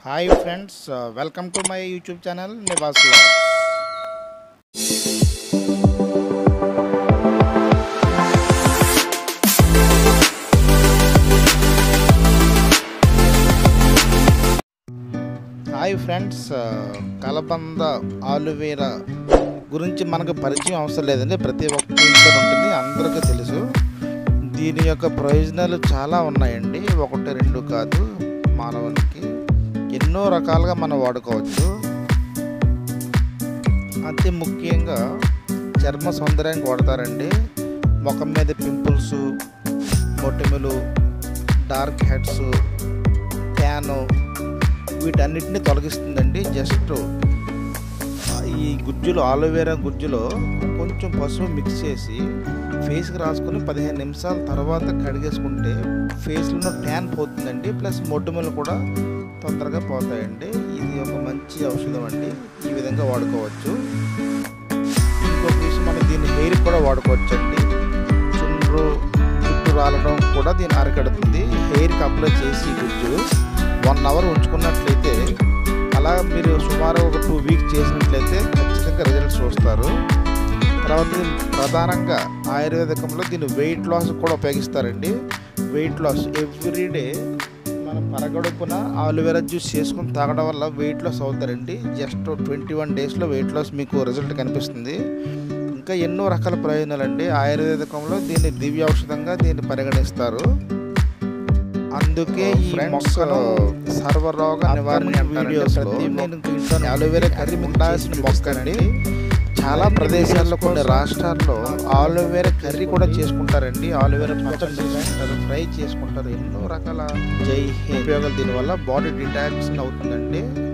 hi friends welcome to my YouTube channel Nivas vlogs hi friends కలబంద aloe vera గురించి మనకు పరిచయం అవసరం లేదండి ప్రతి ఒక్క ఇంట్లో ఉంటుంది అందరికీ తెలుసు దీని యొక్క ప్రయోజనాలు చాలా ఉన్నాయండి ఒకటి రెండు కాదు మానవునికి ఎన్నో రకాలుగా మనం వాడుకోవచ్చు అతి ముఖ్యంగా చర్మ సౌందర్యానికి వాడతారండి ముఖం మీద పింపుల్స్ మొటిమలు డార్క్ హెడ్స్ ట్యాను వీటన్నిటిని తొలగిస్తుందండి జస్ట్ ఈ గుజ్జులో ఆలోవేరా గుజ్జులో కొంచెం పసుపు మిక్స్ చేసి ఫేస్కి రాసుకొని పదిహేను నిమిషాల తర్వాత కడిగేసుకుంటే ఫేస్లో ట్యాన్ పోతుందండి ప్లస్ మొటిమలు కూడా తొందరగా పోతాయండి ఇది ఒక మంచి ఔషధం అండి ఈ విధంగా వాడుకోవచ్చు ఇంకొక విషయం మనం దీన్ని హెయిర్ కూడా వాడుకోవచ్చు అండి చుండ్రు జుట్టు రాలడం కూడా దీన్ని అరికడుతుంది హెయిర్కి అప్లై చేసి గుజ్జు వన్ అవర్ ఉంచుకున్నట్లయితే అలా మీరు సుమారు ఒక టూ వీక్స్ చేసినట్లయితే ఖచ్చితంగా రిజల్ట్స్ చూస్తారు తర్వాత ఇది ప్రధానంగా ఆయుర్వేదికంలో దీన్ని వెయిట్ లాస్ కూడా ఉపయోగిస్తారండి వెయిట్ లాస్ ఎవ్రీడే మనం పరగడుపున ఆలువేరా జ్యూస్ చేసుకుని తాగడం వల్ల వెయిట్ లాస్ అవుతారండి జస్ట్ ట్వంటీ వన్ డేస్లో వెయిట్ లాస్ మీకు రిజల్ట్ కనిపిస్తుంది ఇంకా ఎన్నో రకాల ప్రయోజనాలు అండి ఆయుర్వేదికంలో దీన్ని దివ్య ఔషధంగా దీన్ని పరిగణిస్తారు అందుకే ఈ మొక్కను సర్వరోగ నివారణ వీడియోస్ నేను ఇంట్లో అలోవెరా కర్రీ ఉండాల్సిన మొక్క అండి చాలా ప్రదేశాల్లో కొన్ని రాష్ట్రాల్లో ఆలోవేరా కర్రీ కూడా చేసుకుంటారండి ఆలోవేరా పచ్చడి చేసుకుంటారు ఫ్రై చేసుకుంటారు ఎన్నో రకాల జై ఉపయోగాలు దీనివల్ల బాడీ డిటాక్షన్ అవుతుందండి